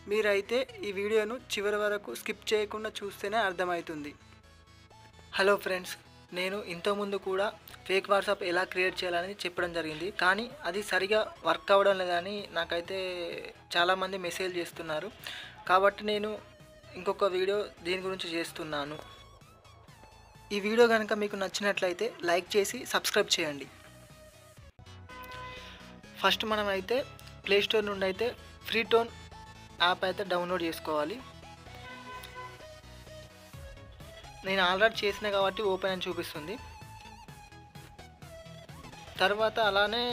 మీరైతే ఈ వీడియోను చివరి వరకు స్కిప్ చేయకుండా చూస్తేనే అర్థమవుతుంది హలో ఫ్రెండ్స్ నేను ఇంతకుముందు కూడా ఫేక్ వాట్సాప్ ఎలా క్రియేట్ చేయాలని చెప్పడం జరిగింది కానీ అది సరిగా వర్క్ అవ్వడం లేదని నాకైతే చాలామంది మెసేజ్ చేస్తున్నారు కాబట్టి నేను ఇంకొక వీడియో దీని గురించి చేస్తున్నాను ఈ వీడియో కనుక మీకు నచ్చినట్లయితే లైక్ చేసి సబ్స్క్రైబ్ చేయండి ఫస్ట్ మనం అయితే ప్లే స్టోర్ నుండి అయితే ఫ్రీ టోన్ యాప్ అయితే డౌన్లోడ్ చేసుకోవాలి నేను ఆల్రెడీ చేసిన కాబట్టి ఓపెన్ అని చూపిస్తుంది తర్వాత అలానే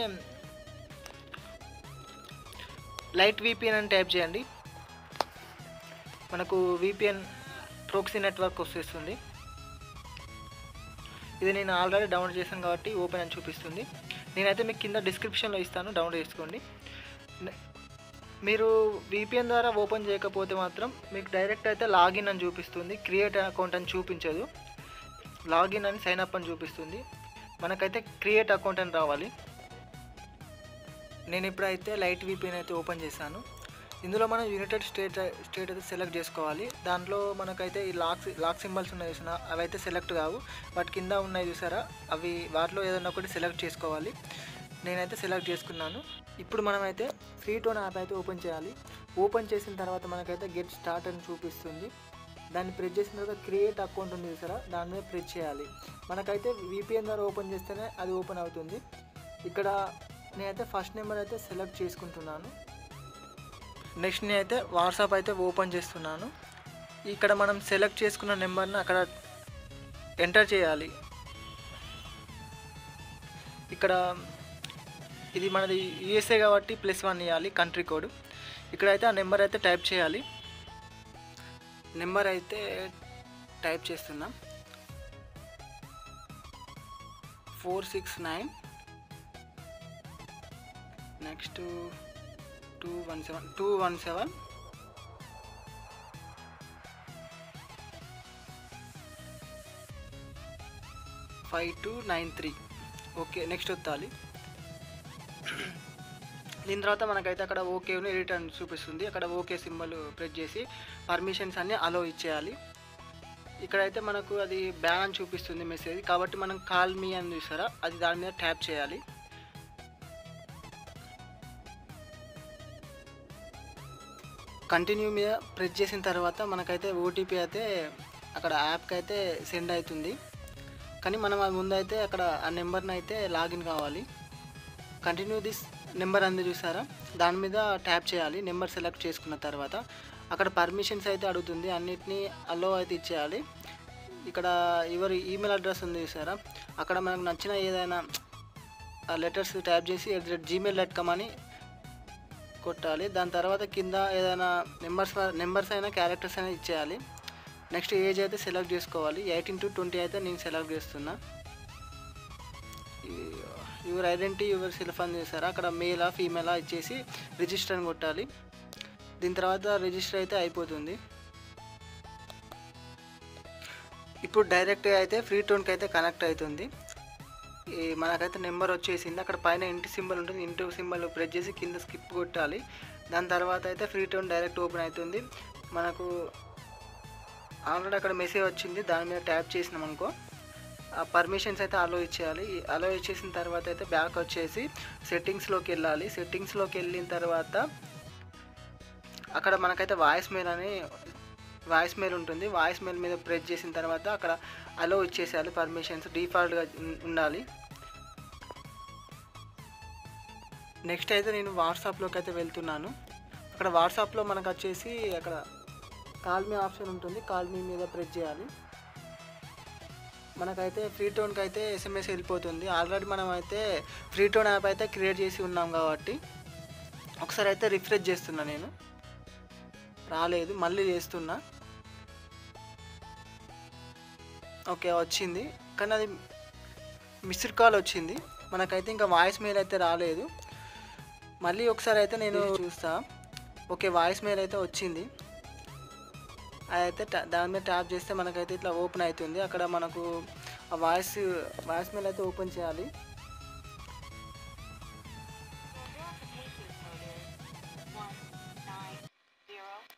లైట్ విపిఎన్ అని టైప్ చేయండి మనకు విపిఎన్ ప్రోక్సీ నెట్వర్క్ వచ్చేస్తుంది ఇది నేను ఆల్రెడీ డౌన్లోడ్ చేశాను కాబట్టి ఓపెన్ అని చూపిస్తుంది నేనైతే మీకు కింద డిస్క్రిప్షన్లో ఇస్తాను డౌన్లోడ్ చేసుకోండి నే- మీరు విపిఎన్ ద్వారా ఓపెన్ చేయకపోతే మాత్రం మీకు డైరెక్ట్ అయితే లాగిన్ అని చూపిస్తుంది క్రియేట్ అకౌంట్ అని చూపించదు లాగిన్ అని సైన్ అప్ అని చూపిస్తుంది మనకైతే క్రియేట్ అకౌంట్ అని రావాలి నేను ఇప్పుడైతే లైట్ విపిఎన్ అయితే ఓపెన్ చేశాను ఇందులో మనం యునైటెడ్ స్టేట్ స్టేట్ అయితే సెలెక్ట్ చేసుకోవాలి దాంట్లో మనకైతే ఈ లాక్ లాక్ సింబల్స్ ఉన్నాయి చూసిన అవి అయితే సెలెక్ట్ కావు వాటి కింద ఉన్నాయి చూసారా అవి వాటిలో ఏదైనా ఒకటి సెలెక్ట్ చేసుకోవాలి నేనైతే సెలెక్ట్ చేసుకున్నాను ఇప్పుడు మనమైతే ఫ్రీ టోన్ యాప్ అయితే ఓపెన్ చేయాలి ఓపెన్ చేసిన తర్వాత మనకైతే గెట్ స్టార్ట్ అని చూపిస్తుంది దాన్ని ప్రెస్ చేసిన తర్వాత క్రియేట్ అకౌంట్ ఉంది చూసారా దాని మీద ప్రెస్ చేయాలి మనకైతే విపిఎన్ ద్వారా ఓపెన్ చేస్తేనే అది ఓపెన్ అవుతుంది ఇక్కడ నేనైతే ఫస్ట్ నెంబర్ అయితే సెలెక్ట్ చేసుకుంటున్నాను నెక్స్ట్ నేనైతే వాట్సాప్ అయితే ఓపెన్ చేస్తున్నాను ఇక్కడ మనం సెలెక్ట్ చేసుకున్న నెంబర్ని అక్కడ ఎంటర్ చేయాలి ఇక్కడ ఇది మనది యూఎస్ఏ కాబట్టి ప్లస్ వన్ ఇవ్వాలి కంట్రీ కోడ్ ఇక్కడైతే ఆ నెంబర్ అయితే టైప్ చేయాలి నెంబర్ అయితే టైప్ చేస్తున్నాం four six nine next two one seven two one seven five two nine three okay next వత్తాలి దీని తర్వాత మనకైతే అక్కడ ఓకే ఎడిట్ అని చూపిస్తుంది అక్కడ ఓకే సింబల్ ప్రెస్ చేసి పర్మిషన్స్ అన్ని అలో ఇచ్చేయాలి ఇక్కడైతే మనకు అది బ్యాన్ అని చూపిస్తుంది మెసేజ్ కాబట్టి మనం కాల్ మీ అని చూసారా అది దాని మీద ట్యాప్ చేయాలి కంటిన్యూ మీద ప్రెస్ చేసిన తర్వాత మనకైతే ఓటీపీ అయితే అక్కడ యాప్కి అయితే సెండ్ అవుతుంది కానీ మనం అది ముందైతే అక్కడ ఆ నెంబర్ని అయితే లాగిన్ కావాలి కంటిన్యూ దిస్ నెంబర్ అంది చూసారా దాని మీద ట్యాప్ చేయాలి నెంబర్ సెలెక్ట్ చేసుకున్న తర్వాత అక్కడ పర్మిషన్స్ అయితే అడుగుతుంది అన్నిటినీ అలో అయితే ఇచ్చేయాలి ఇక్కడ ఎవరి ఈమెయిల్ అడ్రస్ ఉంది చూసారా అక్కడ మనకు నచ్చిన ఏదైనా లెటర్స్ ట్యాప్ చేసి జీమెయిల్ డాట్ కామ్ అని కొట్టాలి దాని తర్వాత కింద ఏదైనా నెంబర్స్ నెంబర్స్ అయినా క్యారెక్టర్స్ అయినా ఇచ్చేయాలి నెక్స్ట్ ఏజ్ అయితే సెలెక్ట్ చేసుకోవాలి ఎయిటీన్ టు ట్వంటీ అయితే నేను సెలెక్ట్ చేస్తున్నా యువర్ ఐడెంటిటీ యువర్ సెల్ఫ్ అని చేశారు అక్కడ మేలా ఫీమేలా ఇచ్చేసి రిజిస్టర్ అని కొట్టాలి దీని తర్వాత రిజిస్టర్ అయితే అయిపోతుంది ఇప్పుడు డైరెక్ట్గా అయితే ఫ్రీ టోన్కి అయితే కనెక్ట్ అవుతుంది ఈ మనకైతే నెంబర్ వచ్చేసింది అక్కడ పైన ఇంటి సింబల్ ఉంటుంది ఇంటి సింబల్ ప్రెస్ చేసి కింద స్కిప్ కొట్టాలి దాని తర్వాత అయితే ఫ్రీ టోన్ డైరెక్ట్ ఓపెన్ అవుతుంది మనకు ఆల్రెడీ అక్కడ మెసేజ్ వచ్చింది దాని మీద ట్యాప్ చేసినాం అనుకో ఆ పర్మిషన్స్ అయితే అలో ఇచ్చేయాలి అలో ఇచ్చేసిన తర్వాత అయితే బ్యాక్ వచ్చేసి సెట్టింగ్స్లోకి వెళ్ళాలి సెట్టింగ్స్లోకి వెళ్ళిన తర్వాత అక్కడ మనకైతే వాయిస్ మెయిల్ అని వాయిస్ మెయిల్ ఉంటుంది వాయిస్ మెయిల్ మీద ప్రెస్ చేసిన తర్వాత అక్కడ అలో ఇచ్చేసేయాలి పర్మిషన్స్ డిఫాల్ట్గా ఉండాలి నెక్స్ట్ అయితే నేను వాట్సాప్లోకి అయితే వెళ్తున్నాను అక్కడ వాట్సాప్లో మనకు వచ్చేసి అక్కడ కాల్ మీ ఆప్షన్ ఉంటుంది కాల్ మీ మీద ప్రెస్ చేయాలి మనకైతే ఫ్రీ టోన్కి అయితే ఎస్ఎంఎస్ వెళ్ళిపోతుంది ఆల్రెడీ మనం అయితే ఫ్రీ టోన్ యాప్ అయితే క్రియేట్ చేసి ఉన్నాం కాబట్టి ఒకసారి అయితే రిఫ్రెష్ చేస్తున్నా నేను రాలేదు మళ్ళీ చేస్తున్నా ఓకే వచ్చింది కానీ అది మిస్డ్ కాల్ వచ్చింది మనకైతే ఇంకా వాయిస్ మెయిల్ అయితే రాలేదు మళ్ళీ ఒకసారి అయితే నేను చూస్తా ఓకే వాయిస్ మెయిల్ అయితే వచ్చింది అదైతే టా- దాని మీద ట్యాప్ చేస్తే మనకైతే ఇట్లా ఓపెన్ అవుతుంది అక్కడ మనకు ఆ వాయిస్ వాయిస్ మెయిల్ అయితే ఓపెన్ చేయాలి Your application code is one nine zero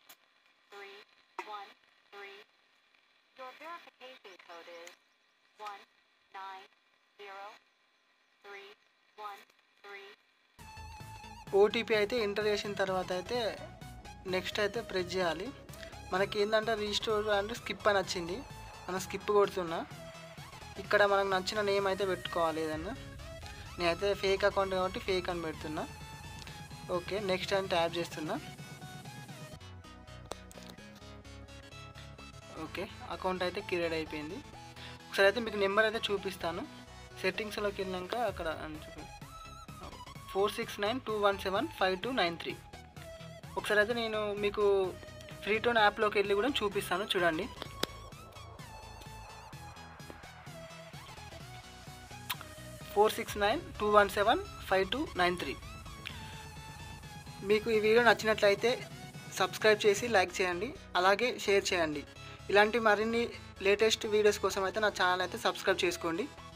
verification code is one nine zero three one three. OTP అయితే ఎంటర్ చేసిన తర్వాత అయితే నెక్స్ట్ అయితే ప్రెస్ చేయాలి మనకి ఏంటంటే రీస్టోర్ అంటే స్కిప్ అని వచ్చింది మనం స్కిప్ కొడుతున్నా ఇక్కడ మనకు నచ్చిన నేమ్ అయితే పెట్టుకోవాలి ఏదన్నా నేనైతే ఫేక్ అకౌంట్ కాబట్టి ఫేక్ అని పెడుతున్నా ఓకే నెక్స్ట్ అని ట్యాప్ చేస్తున్నా ఓకే అకౌంట్ అయితే క్రియేట్ అయిపోయింది ఒకసారి అయితే మీకు నెంబర్ అయితే చూపిస్తాను సెట్టింగ్స్లోకి వెళ్ళాక అక్కడ అని చూపి four six nine two one seven five two nine three ఒకసారి అయితే నేను మీకు ఫ్రీ టోన్ యాప్లోకి వెళ్ళి కూడా చూపిస్తాను చూడండి four six nine two one seven five two nine three మీకు ఈ వీడియో నచ్చినట్లయితే సబ్స్క్రైబ్ చేసి లైక్ చేయండి అలాగే షేర్ చేయండి ఇలాంటి మరిన్ని లేటెస్ట్ వీడియోస్ కోసం అయితే నా ఛానల్ అయితే సబ్స్క్రైబ్ చేసుకోండి